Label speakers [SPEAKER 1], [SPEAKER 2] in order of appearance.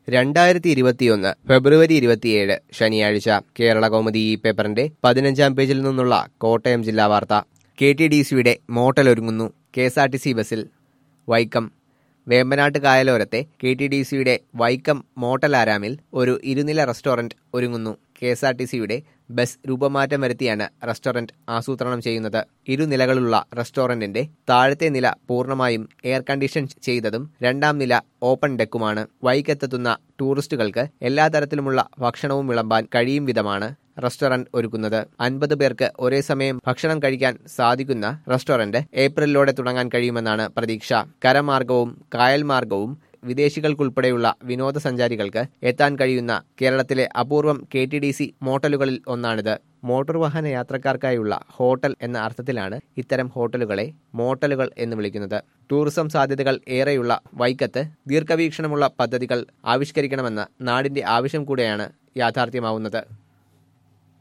[SPEAKER 1] രണ്ടായിരത്തി ഇരുപത്തിയൊന്ന് ഫെബ്രുവരി ഇരുപത്തിയേഴ് ശനിയാഴ്ച കേരള കൗമുദി ഈ പേപ്പറിന്റെ പതിനഞ്ചാം പേജിൽ നിന്നുള്ള കോട്ടയം ജില്ലാ വാർത്ത കെ ടി ഡി സിയുടെ മോട്ടലൊരുങ്ങുന്നു K S R T C ബസ്സിൽ വൈക്കം വേമ്പനാട്ട് കായലോരത്തെ കെ ടി ഡി സിയുടെ വൈക്കം മോട്ടൽ ആരാമിൽ ഒരു ഇരുനില റെസ്റ്റോറന്റ് ഒരുങ്ങുന്നു കെ എസ് ആർ ടി സിയുടെ ബസ് രൂപമാറ്റം വരുത്തിയാണ് റെസ്റ്റോറന്റ് ആസൂത്രണം ചെയ്യുന്നത് ഇരുനിലകളുള്ള റെസ്റ്റോറന്റിന്റെ താഴത്തെ നില പൂർണ്ണമായും എയർ കണ്ടീഷൻ ചെയ്തതും രണ്ടാം നില ഓപ്പൺ ഡെക്കുമാണ് വൈകത്തെത്തുന്ന ടൂറിസ്റ്റുകൾക്ക് എല്ലാ തരത്തിലുമുള്ള ഭക്ഷണവും വിളമ്പാൻ കഴിയും വിധമാണ് റെസ്റ്റോറന്റ് ഒരുക്കുന്നത് അൻപത് പേർക്ക് ഒരേ സമയം ഭക്ഷണം കഴിക്കാൻ സാധിക്കുന്ന റെസ്റ്റോറന്റ് ഏപ്രിലിലോടെ തുടങ്ങാൻ കഴിയുമെന്നാണ് പ്രതീക്ഷ കരമാർഗവും കായൽ മാർഗവും വിദേശികൾക്കുൾപ്പെടെയുള്ള വിനോദസഞ്ചാരികൾക്ക് എത്താൻ കഴിയുന്ന കേരളത്തിലെ അപൂർവം കെ ടി ഡി സി മോട്ടലുകളിൽ ഒന്നാണിത് മോട്ടോർ വാഹന യാത്രക്കാർക്കായുള്ള ഹോട്ടൽ എന്ന അർത്ഥത്തിലാണ് ഇത്തരം ഹോട്ടലുകളെ മോട്ടലുകൾ എന്ന് വിളിക്കുന്നത് ടൂറിസം സാധ്യതകൾ ഏറെയുള്ള വൈക്കത്ത് ദീർഘവീക്ഷണമുള്ള പദ്ധതികൾ ആവിഷ്കരിക്കണമെന്ന നാടിന്റെ ആവശ്യം കൂടെയാണ് യാഥാർത്ഥ്യമാവുന്നത്